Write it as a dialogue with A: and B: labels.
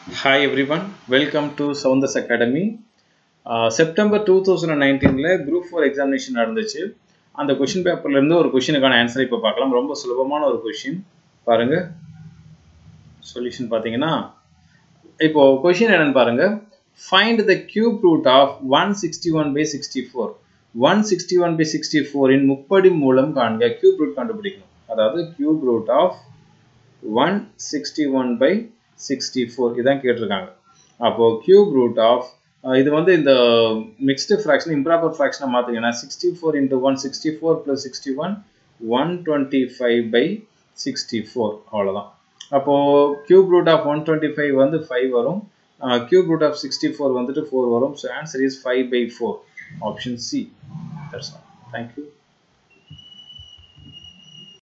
A: Hi everyone, welcome to Soundas Academy. September two thousand நைன்டீனில் group four examination நடந்துச்சு அந்த question பேப்பர்லேருந்து ஒரு கொஷினுக்கான answer இப்போ பார்க்கலாம் ரொம்ப சுலபமான ஒரு கொஷின் பாருங்க சொல்யூஷன் பார்த்தீங்கன்னா இப்போ கொஷின் என்னன்னு பாருங்க find the cube root of one sixty one by sixty four one sixty one by sixty ஃபோரின் முப்படி மூலம் காண்க கியூப் ரூட் கண்டுபிடிக்கணும் அதாவது cube root of one sixty one by sixty four இதான் கேட்டிருக்காங்க அப்போது கியூப் ரூட் ஆஃப் இது வந்து இந்த மிக்ஸ்டு ஃப்ராக்ஷன் இம்ப்ராப்பர் ஃப்ராக்ஷனை மாற்றுங்கன்னா sixty four into one sixty four plus sixty one one twenty five by sixty four அவ்வளோதான் அப்போது cube root of one twenty five வந்து ஃபைவ் வரும் cube root of sixty four வந்துட்டு ஃபோர் வரும் so answer is five by four option C that's all thank you